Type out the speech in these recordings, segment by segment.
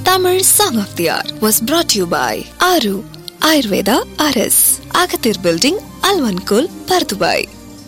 Tamil Song of the Hour was brought to you by Aru Ayurveda RS, Agathir Building, Alvankul, Pardubai.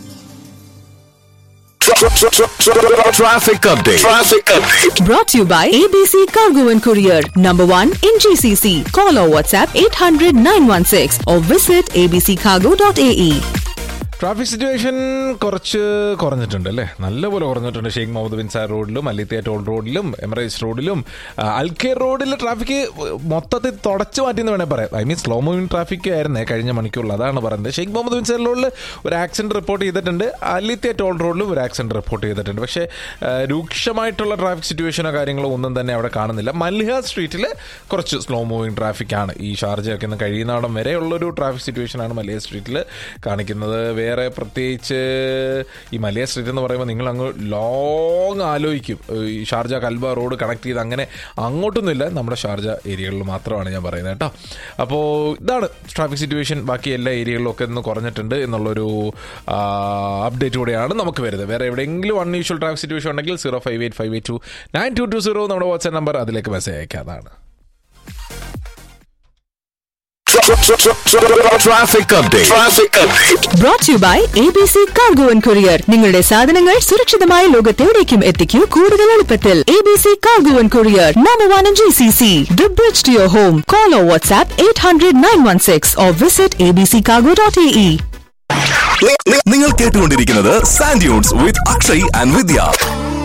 Traffic update. Traffic update. Brought to you by ABC Cargo and Courier, number one in GCC. Call or WhatsApp 800 916 or visit abccargo.ae. Traffic situation കുറച്ച് കുറഞ്ഞിട്ടുണ്ട് അല്ലേ നല്ലപോലെ കുറഞ്ഞിട്ടുണ്ട് Sheikh Muhammad bin sir റോഡിലും അല്ലിത്തിയ toll റോഡിലും Emirates റോഡിലും ആ, അൽക്കേർ റോഡിൽ ട്രാഫിക് മൊത്തത്തിൽ തുടച്ചു മാറ്റിയെന്ന് വേണേൽ പറയാം I mean slow moving traffic ആയിരുന്നേ കഴിഞ്ഞ മണിക്കൂറിൽ അതാണ് പറയുന്നത് ഷെയ്ഖ് മുഹമ്മദ് ബിൻ സാർ റോഡിൽ ഒരു ആക്സിഡന്റ് റിപ്പോർട്ട് ചെയ്തിട്ടുണ്ട് അല്ലിത്തിയ ടോൾ റോഡിലും ഒരു ആക്സിഡന്റ് റിപ്പോർട്ട് ചെയ്തിട്ടുണ്ട് പക്ഷേ ആ, രൂക്ഷമായിട്ടുള്ള ട്രാഫിക് സിറ്റുവേഷനോ കാര്യങ്ങളോ ഒന്നും തന്നെ അവിടെ കാണുന്നില്ല മൽഹ സ്ട്രീറ്റിൽ കുറച്ച് സ്ലോ മൂവിങ് ട്രാഫിക് ആണ് ഈ ഷാർജയൊക്കെ ഒന്ന് കഴിയുന്നിടം വരെയുള്ളൊരു ട്രാഫിക് സിറ്റുവേഷനാണ് മലയ സ്ട്രീറ്റിൽ കാണിക്കുന്നത് വേറെ പ്രത്യേകിച്ച് ഈ മലയ സ്ട്രീറ്റ് എന്ന് പറയുമ്പോൾ നിങ്ങൾ അങ്ങ് ലോങ് ആലോചിക്കും ഈ ഷാർജ കൽബ റോഡ് കണക്ട് ചെയ്ത് അങ്ങനെ അങ്ങോട്ടൊന്നുമില്ല നമ്മുടെ ഷാർജ ഏരിയകളിൽ മാത്രമാണ് ഞാൻ പറയുന്നത് കേട്ടോ അപ്പോൾ ഇതാണ് ട്രാഫിക് സിറ്റുവേഷൻ ബാക്കി എല്ലാ ഏരിയകളിലും ഒക്കെ ഒന്ന് കുറഞ്ഞിട്ടുണ്ട് എന്നുള്ളൊരു അപ്ഡേറ്റ് കൂടെയാണ് നമുക്ക് വരുന്നത് വേറെ എവിടെയെങ്കിലും അൺയൂഷ്വൽ ട്രാഫിക് സിറ്റുവേഷൻ ഉണ്ടെങ്കിൽ zero five eight five eight two nine two two zero നമ്മുടെ വാട്സ്ആപ്പ് നമ്പർ അതിലേക്ക് മെസ്സേജ് അയക്കാതാണ് Traffic update. Traffic update. Brought to you by ABC Cargo and Courier. നിങ്ങളുടെ സാധനങ്ങൾ സുരക്ഷിതമായ ലോകത്തെവിടേക്കും എത്തിക്കൂ കൂടുതൽ എളുപ്പത്തിൽ ABC Cargo and Courier, number one in GCC. The bridge to your home. Call or WhatsApp 800 916 or visit abccargo.ae. നി- നി- നിങ്ങൾ കേട്ടുകൊണ്ടിരിക്കുന്നത് sand dunes with Akshay and Vidya